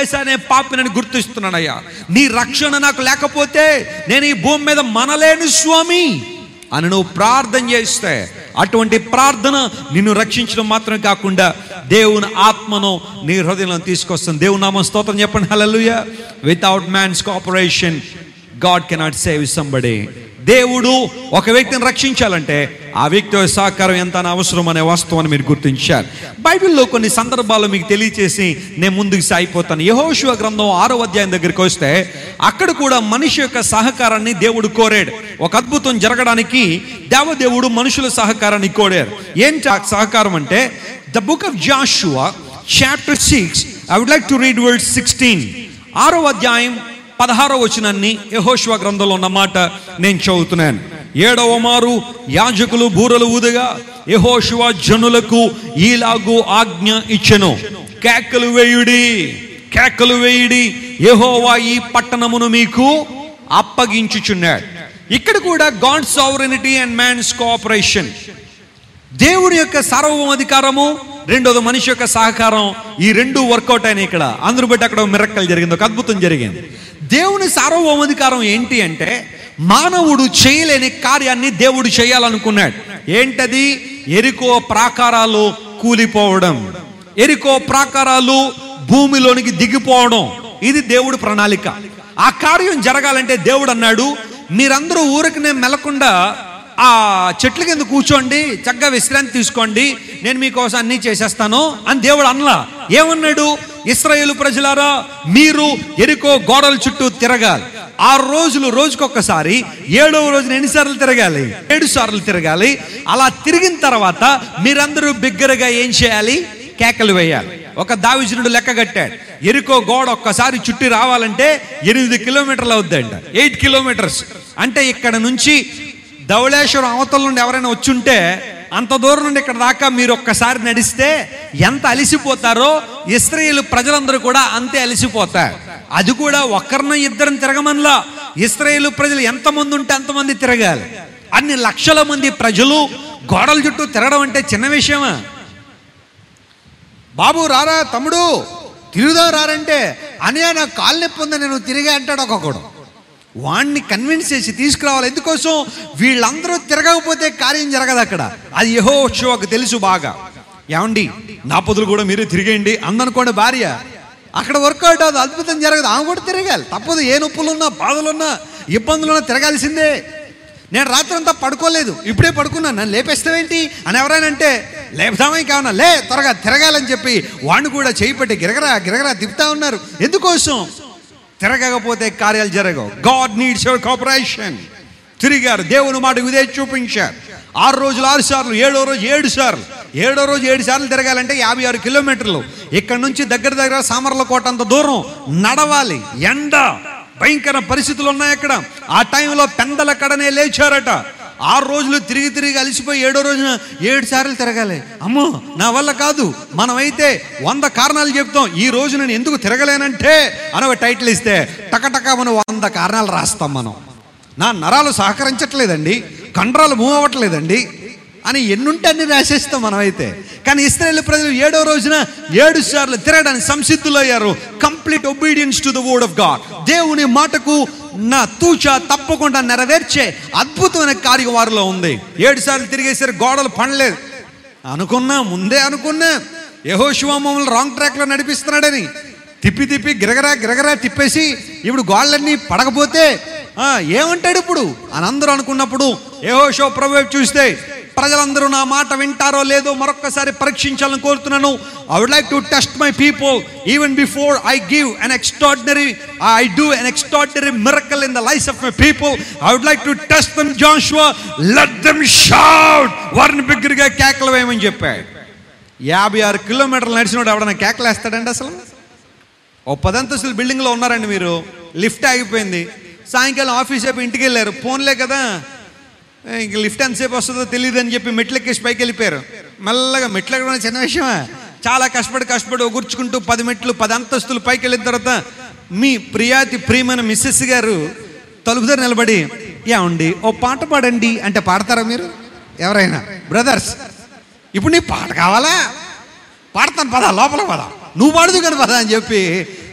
వేశానే పాపినని గుర్తిస్తున్నానయ్యా నీ రక్షణ నాకు లేకపోతే నేను ఈ భూమి మీద మనలేను స్వామి అని నువ్వు ప్రార్థన చేస్తే అటువంటి ప్రార్థన నిన్ను రక్షించడం మాత్రం కాకుండా దేవుని ఆత్మను నీ హృదయంలో తీసుకొస్తుంది దేవుని నామం స్తోత్రం చెప్పండి hallelujah without man's cooperation God cannot save somebody దేవుడు ఒక వ్యక్తిని రక్షించాలంటే ఆ వ్యక్తి యొక్క సహకారం ఎంత అవసరం అనే వాస్తవాన్ని మీరు గుర్తించారు బైబిల్లో కొన్ని సందర్భాలు మీకు తెలియచేసి నేను ముందుకు సాగిపోతాను యహోశివ గ్రంథం ఆరో అధ్యాయం దగ్గరికి వస్తే అక్కడ కూడా మనిషి యొక్క సహకారాన్ని దేవుడు కోరాడు ఒక అద్భుతం జరగడానికి దేవదేవుడు మనుషుల సహకారాన్ని కోరారు ఏంటి ఆ సహకారం అంటే the book of Joshua chapter six I would like to read word sixteen ఆరో అధ్యాయం పదహారో వచనాన్ని యహోశివ గ్రంథంలో ఉన్న మాట నేను చదువుతున్నాను ఏడవ మారు యాజకులు బూరలు ఊదగా యహోశివ జనులకు ఈలాగు ఆజ్ఞ ఇచ్చెను కేకలు వేయుడి కేకలు వేయుడి యెహోవా ఈ పట్టణమును మీకు అప్పగించుచున్నాడు ఇక్కడ కూడా God sovereignty and man's cooperation దేవుడి యొక్క సార్వభౌమాధికారము రెండోది మనిషి యొక్క సహకారం ఈ రెండు వర్కౌట్ అయినాయి ఇక్కడ అందరూ బట్టి అక్కడ మిరక్కలు జరిగింది ఒక అద్భుతం జరిగింది దేవుని సార్వభౌమాధికారం ఏంటి అంటే మానవుడు చేయలేని కార్యాన్ని దేవుడు చేయాలనుకున్నాడు ఏంటది ఎరికో ప్రాకారాలు కూలిపోవడం ఎరికో ప్రాకారాలు భూమిలోనికి దిగిపోవడం ఇది దేవుడి ప్రణాళిక ఆ కార్యం జరగాలంటే దేవుడు అన్నాడు మీరందరూ ఊరికనే మెలకుండా ఆ చెట్ల కింద కూర్చోండి చక్కగా విశ్రాంతి తీసుకోండి నేను మీకోసం అన్నీ చేసేస్తాను అని దేవుడు అనలా ఏమన్నాడు ఇస్రాయేలు ప్రజలారా మీరు ఎరుకో గోడల చుట్టూ తిరగాలి ఆరు రోజులు రోజుకొకసారి ఏడవ రోజున ఎన్నిసార్లు తిరగాలి ఏడు సార్లు తిరగాలి అలా తిరిగిన తర్వాత మీరందరూ బిగ్గరగా ఏం చేయాలి కేకలు వేయాలి ఒక దావిజనుడు లెక్క కట్టాడు ఎరుకో గోడ ఒక్కసారి చుట్టి రావాలంటే ఎనిమిది కిలోమీటర్లు అవుద్దంట ఎయిట్ కిలోమీటర్స్ అంటే ఇక్కడ నుంచి ధవళేశ్వరం అవతల నుండి ఎవరైనా వచ్చుంటే అంత దూరం నుండి ఇక్కడ దాకా మీరు ఒక్కసారి నడిస్తే ఎంత అలిసిపోతారో ఇస్రాయేల్ ప్రజలందరూ కూడా అంతే అలిసిపోతారు అది కూడా ఒక్కరిన ఇద్దరిని తిరగమనలా ఇస్రాయేల్ ప్రజలు ఎంతమంది ఉంటే అంతమంది తిరగాలి అన్ని లక్షల మంది ప్రజలు గోడల చుట్టూ తిరగడం అంటే చిన్న విషయమా బాబు రారా తమ్ముడు తిరుగుదా రారంటే అనే నాకు కాలు నొప్పి ఉందని నేను తిరిగా అంటాడు ఒక్కొక్కడు వాణ్ణి కన్విన్స్ చేసి తీసుకురావాలి ఎందుకోసం వీళ్ళందరూ తిరగకపోతే కార్యం జరగదు అక్కడ అది యహో షోకు తెలుసు బాగా ఏమండి నా పొదులు కూడా మీరే తిరిగేయండి అందనుకోండి భార్య అక్కడ వర్కౌట్ అది అద్భుతం జరగదు ఆమె కూడా తిరగాలి తప్పదు ఏ నొప్పులున్నా బాధలున్నా ఇబ్బందులున్నా తిరగాల్సిందే నేను రాత్రి అంతా పడుకోలేదు ఇప్పుడే పడుకున్నాను నన్ను లేపేస్తావేంటి అని ఎవరైనా అంటే లేపుదామా కావనా లే త్వరగా తిరగాలని చెప్పి వాడిని కూడా చేయి పెట్టి గిరగరా గిరగరా తిప్పుతా ఉన్నారు ఎందుకోసం తిరగకపోతే కార్యాలు జరగవు గాడ్ నీడ్స్ యువర్ కోఆపరేషన్ తిరిగారు దేవుని మాట ఇదే చూపించారు ఆరు రోజులు ఆరు సార్లు ఏడో రోజు ఏడు సార్లు ఏడో రోజు ఏడు సార్లు తిరగాలంటే యాభై ఆరు కిలోమీటర్లు ఇక్కడ నుంచి దగ్గర దగ్గర సామర్లకోట అంత దూరం నడవాలి ఎండ భయంకర పరిస్థితులు ఉన్నాయి అక్కడ ఆ టైంలో పెందల కడనే లేచారట ఆరు రోజులు తిరిగి తిరిగి అలసిపోయి ఏడో రోజున ఏడు సార్లు తిరగాలి అమ్మో నా వల్ల కాదు మనమైతే వంద కారణాలు చెప్తాం ఈ రోజు నేను ఎందుకు తిరగలేనంటే అని ఒక టైటిల్ ఇస్తే టకటక మనం వంద కారణాలు రాస్తాం మనం నా నరాలు సహకరించట్లేదండి కండరాలు మూవ్ అవ్వట్లేదండి అని ఎన్నుంటే అన్ని రాసేస్తాం మనమైతే కానీ ఇస్రాయేల్ ప్రజలు ఏడో రోజున ఏడు సార్లు తిరగడానికి సంసిద్ధులయ్యారు complete obedience to the word of God దేవుని మాటకు నా తూచ తప్పకుండా నెరవేర్చే అద్భుతమైన కార్యం వారిలో ఉంది ఏడు సార్లు తిరిగేసరి గోడలు పండలేదు అనుకున్నా ముందే అనుకున్నా యహోశివ మమ్మల్ని రాంగ్ ట్రాక్లో నడిపిస్తున్నాడని తిప్పి తిప్పి గిరగరా గిరగరా తిప్పేసి ఇప్పుడు గోళ్ళన్నీ పడకపోతే ఆ, ఏమంటాడు ఇప్పుడు అని అందరూ అనుకున్నప్పుడు యెహోషువ ప్రభు వైపు చూస్తే ప్రజలందరూ నా మాట వింటారో లేదో మరొక్కసారి పరీక్షించాలని కోరుతున్నాను I would like to test my people even before I give an extraordinary I do an extraordinary miracle in the life of my people I would like to test them Joshua let them shout వారిని బిగ్గరగా కేకలు వేయమని చెప్పాడు యాభై ఆరు కిలోమీటర్లు నడిచినోడు ఎవడన్నా కేకలు వేస్తాడండి అసలు ఓ పదంతస్తుల బిల్డింగ్లో ఉన్నారండి మీరు లిఫ్ట్ ఆగిపోయింది సాయంకాలం ఆఫీస్ అయిపోయి ఇంటికి వెళ్ళారు ఫోన్లే కదా ఏ, ఇంక లిఫ్ట్ ఎంతసేపు వస్తుందో తెలియదు అని చెప్పి మెట్లు ఎక్కేసి పైకి వెళ్ళిపోయారు మెల్లగా మెట్లు ఎక్కడం చిన్న విషయమా చాలా కష్టపడి కష్టపడి ఒగుర్చుకుంటూ పది మెట్లు పది అంతస్తులు పైకి వెళ్ళిన తర్వాత మీ ప్రియాతి ప్రియమైన మిస్సెస్ గారు తలుపు దగ్గర నిలబడి ఏమండి ఓ పాట పాడండి అంటే పాడతారా మీరు ఎవరైనా బ్రదర్స్ ఇప్పుడు నీ పాట కావాలా పాడతాను పద లోపల పద నువ్వు పాడుదు కానీ పద అని చెప్పి